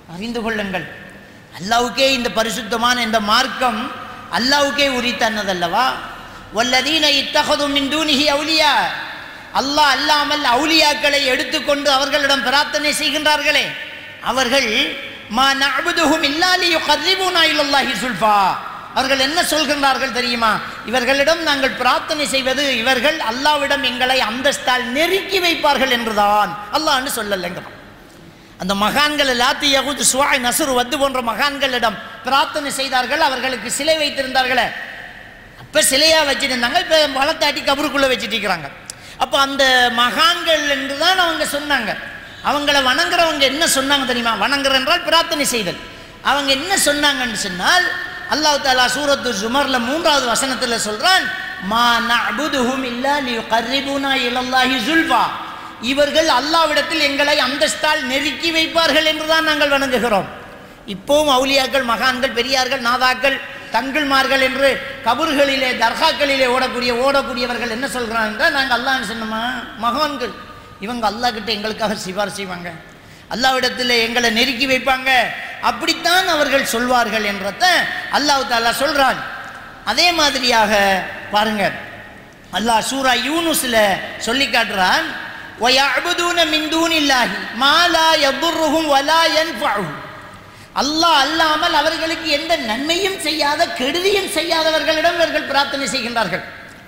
அறிந்து கொள்ளுங்கள் அல்லாவுக்கே இந்த பரிசுத்தமான இந்த மார்க்கம் அல்லாவுக்கே உரித்தன்னதல்லவா வல்லதீன இத்தகதும் மின் தூனிஹி அவுலியா அல்லாஹ் அல்லாமல் அவுலியாக்களை எடுத்துக்கொண்டு அவர்களிடம் பிரார்த்தனை செய்கின்றார்களே அவர்கள் மா நஅபுதுஹும் இல்லா லியுகர்ரிபூனா இலல்லாஹி சுல்ஃபா அவர்கள் என்ன சொல்கின்றார்கள் தெரியுமா இவர்களிடம் நாங்கள் பிரார்த்தனை செய்வது இவர்கள் அல்லாவிடம் எங்களை அந்தஸ்தால் நெருக்கி வைப்பார்கள் என்றுதான் அல்லாஹ்னு சொல்லலைங்கிறான் அந்த மகான்கள் லாத்தி யகுத் சுவாய் நசுர் வத்து போன்ற மகான்களிடம் பிரார்த்தனை செய்தார்கள் அவர்களுக்கு சிலை வைத்திருந்தார்களே அப்போ சிலையாக வச்சுருந்தாங்க இப்போ வளர்த்தாட்டி கபருக்குள்ளே வச்சுட்டு இருக்கிறாங்க அப்போ அந்த மகான்கள் என்று தான் அவங்க சொன்னாங்க அவங்கள வணங்குறவங்க என்ன சொன்னாங்க தெரியுமா வணங்குற என்றால் பிரார்த்தனை செய்தல் அவங்க என்ன சொன்னாங்கன்னு சொன்னால் அல்லாஹ் தாலா சூரத்து ஜுமர்ல மூன்றாவது வசனத்தில் சொல்றான் மா நஅபுதுஹும் இல்லா லியுகர்ரிபூனா இலல்லாஹி ஜுல்ஃபா இவர்கள் அல்லாவிடத்தில் எங்களை அந்தஸ்தால் நெருக்கி வைப்பார்கள் என்றுதான் நாங்கள் வணங்குகிறோம் இப்போவும் அவுலியாக்கள் மகான்கள் பெரியார்கள் நாதாக்கள் தங்கிள்மார்கள் என்று கபர்களிலே தர்காக்களிலே ஓடக்கூடிய ஓடக்கூடியவர்கள் என்ன சொல்கிறாங்க என்றால் நாங்கள் அல்லாஹ் சொன்னோமா மகான்கள் இவங்க அல்லாஹ் கிட்ட எங்களுக்காக சிபார் செய்வாங்க அல்லாவிடத்தில் எங்களை நெருக்கி வைப்பாங்க அப்படித்தான் அவர்கள் சொல்வார்கள் என்றத அல்லாஹ் தாலா சொல்றான் அதே மாதிரியாக பாருங்க அல்லாஹ் சூரா யூனுஸ்ல சொல்லி காட்டுறான் وَيَعْبُدُونَ مِن دُونِ اللَّهِ مَا لَا يَضُرُّهُمْ وَلَا يَنفَعُهُم அல்லாஹ் அல்லாமல் அவர்களுக்கு எந்த நன்மையும் செய்யாத கெடுதியும் செய்யாதவர்களிடம் இவர்கள் பிரார்த்தனை செய்கின்றார்கள்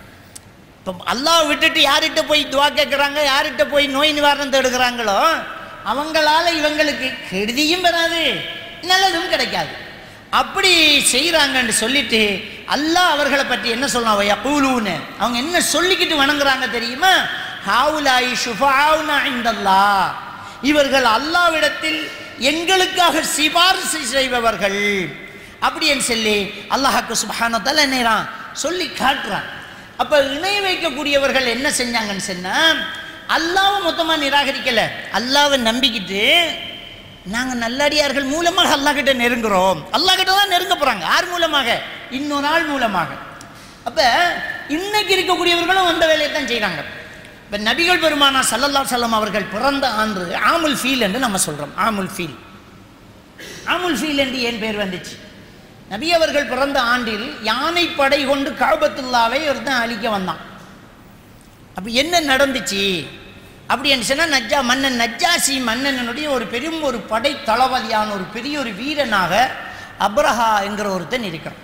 இப்போ அல்லாஹ் விட்டுட்டு யார்கிட்ட போய் துவா கேட்குறாங்க யார்கிட்ட போய் நோய் நிவாரணம் தேடுகிறாங்களோ அவங்களால இவங்களுக்கு கெடுதியும் வராது நல்லதும் கிடைக்காது அப்படி செய்கிறாங்கன்னு சொல்லிட்டு அல்லாஹ் அவர்களை பற்றி என்ன சொல்றான் யகூலூன்னு அவங்க என்ன சொல்லிக்கிட்டு வணங்குறாங்க தெரியுமா ஹாவுலாய் ஷுஃபாவுனா இந்தல்லா இவர்கள் அல்லாவிடத்தில் எங்களுக்காக சிபாரிசு செய்பவர்கள் அப்படின்னு சொல்லி அல்லாஹாக்கு சுபஹானத்தால் என்னறான் சொல்லி காட்டுறான் அப்போ இணை வைக்கக்கூடியவர்கள் என்ன செஞ்சாங்கன்னு சொன்னால் அல்லாவை மொத்தமாக நிராகரிக்கல அல்லாவை நம்பிக்கிட்டு நாங்கள் நல்லடியார்கள் மூலமாக அல்லாஹ் கிட்ட நெருங்குறோம் அல்லாஹ் கிட்ட தான் நெருங்க போகிறாங்க யார் மூலமாக இன்னொரு ஆள் மூலமாக அப்போ இன்னைக்கு இருக்கக்கூடியவர்களும் அந்த வேலையை தான் செய்கிறாங்க இப்போ நபிகள் பெருமானா சல்லல்லா சல்லம் அவர்கள் பிறந்த ஆண்டு ஆமுல் ஃபீல் என்று நம்ம சொல்கிறோம் ஆமுல் ஃபீல் ஆமுல் ஃபீல் என்று ஏன் பேர் வந்துச்சு நபி அவர்கள் பிறந்த ஆண்டில் யானை படை கொண்டு காபத்துல்லாவை ஒருத்தன் அழிக்க வந்தான் அப்போ என்ன நடந்துச்சு அப்படின்னு சொன்னால் நஜ்ஜா மன்னன் நஜ்ஜாசி மன்னனுடைய ஒரு பெரும் ஒரு படை தளபதியான ஒரு பெரிய ஒரு வீரனாக அப்ரஹா என்கிற ஒருத்தன் இருக்கிறான்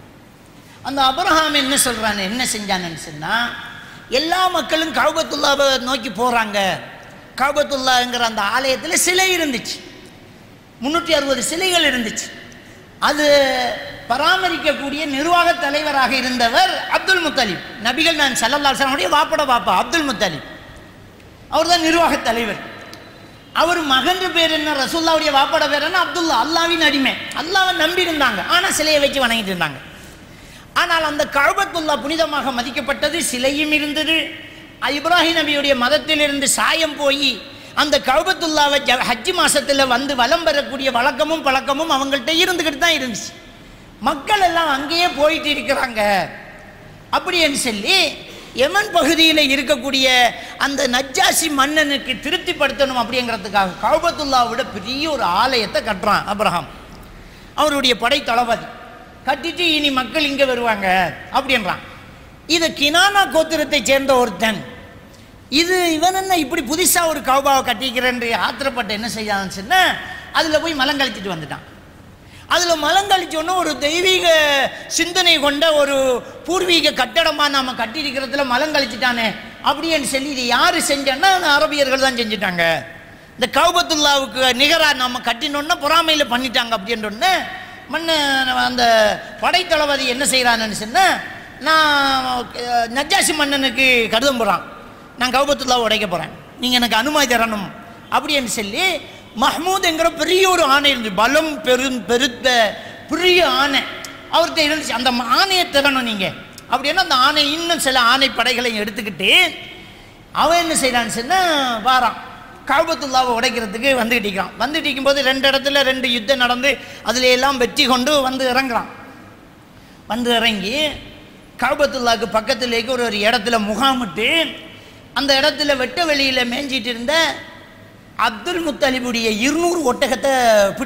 அந்த அப்ரஹாம் என்ன சொல்கிறான் என்ன செஞ்சான்னு சொன்னால் எல்லா மக்களும் கவுபத்துல்லாவை நோக்கி போகிறாங்க கவுபத்துல்லாங்கிற அந்த ஆலயத்தில் சிலை இருந்துச்சு முந்நூற்றி அறுபது சிலைகள் இருந்துச்சு அது பராமரிக்கக்கூடிய நிர்வாக தலைவராக இருந்தவர் அப்துல் முத்தலிப் நபிகள் நான் சல்லல்லாசனுடைய வாப்பட பாப்பா அப்துல் முத்தலிப் அவர் தான் நிர்வாக தலைவர் அவர் மகன் பேர் என்ன ரசூல்லாவுடைய வாப்பட பேர் என்ன அப்துல்லா அல்லாவின் அடிமை அல்லாவை நம்பி இருந்தாங்க ஆனால் சிலையை வச்சு வணங்கிட்டு இருந்தாங்க ஆனால் அந்த கழுபத்துல்லா புனிதமாக மதிக்கப்பட்டது சிலையும் இருந்தது இப்ராஹிம் நபியுடைய மதத்திலிருந்து சாயம் போய் அந்த கழுபத்துல்லாவை ஜ ஹஜ்ஜி மாசத்தில் வந்து வலம் பெறக்கூடிய வழக்கமும் பழக்கமும் அவங்கள்ட்ட இருந்துக்கிட்டு தான் இருந்துச்சு மக்கள் எல்லாம் அங்கேயே போயிட்டு இருக்கிறாங்க அப்படின்னு சொல்லி யமன் பகுதியில் இருக்கக்கூடிய அந்த நஜ்ஜாசி மன்னனுக்கு திருப்திப்படுத்தணும் அப்படிங்கிறதுக்காக கௌபத்துல்லாவோட பெரிய ஒரு ஆலயத்தை கட்டுறான் அப்ரஹாம் அவருடைய படை தளபதி கட்டிட்டு இனி மக்கள் இங்கே வருவாங்க அப்படின்றான் இதை கினானா கோத்திரத்தை சேர்ந்த ஒருத்தன் இது இவன் என்ன இப்படி புதுசாக ஒரு கௌபாவை கட்டிக்கிறேன் ஆத்திரப்பட்டு என்ன செய்யான்னு சொன்னால் அதில் போய் மலம் கழிச்சிட்டு வந்துட்டான் அதில் மலம் கழிச்சோன்னா ஒரு தெய்வீக சிந்தனை கொண்ட ஒரு பூர்வீக கட்டடமாக நாம் கட்டியிருக்கிறதுல மலம் கழிச்சிட்டானே அப்படின்னு சொல்லி இது யார் செஞ்சோன்னா அரபியர்கள் தான் செஞ்சுட்டாங்க இந்த கௌபத்துல்லாவுக்கு நிகராக நம்ம கட்டினோன்னா பொறாமையில் பண்ணிட்டாங்க அப்படின்றோன்னே மன்ன அந்த படைத்தளபதி என்ன செய்கிறான்னு சொன்னால் நான் நஜ்ஜாசி மன்னனுக்கு கருதம் போகிறான் நான் கௌபத்துல்லாவை உடைக்க போகிறேன் நீங்கள் எனக்கு அனுமதி தரணும் அப்படின்னு சொல்லி மஹ்மூத் என்கிற பெரிய ஒரு ஆணை இருந்துச்சு பலம் பெரும் பெருத்த பெரிய ஆணை அவர்கிட்ட இருந்துச்சு அந்த ஆணையை தரணும் நீங்கள் அப்படின்னா அந்த ஆணை இன்னும் சில ஆணை படைகளையும் எடுத்துக்கிட்டு அவன் என்ன செய்கிறான்னு சொன்னால் வாரான் காபத்துல்லாவை உடைக்கிறதுக்கு வந்துகிட்டு இருக்கிறான் வந்துட்டு இருக்கும்போது ரெண்டு இடத்துல ரெண்டு யுத்தம் நடந்து அதில் எல்லாம் வெற்றி கொண்டு வந்து இறங்குறான் வந்து இறங்கி காபத்துல்லாவுக்கு பக்கத்துலேக்கு ஒரு ஒரு இடத்துல முகாமிட்டு அந்த இடத்துல வெட்ட வெளியில் மேய்ஞ்சிட்டு இருந்த அப்துல் முத்தலிபுடைய இருநூறு ஒட்டகத்தை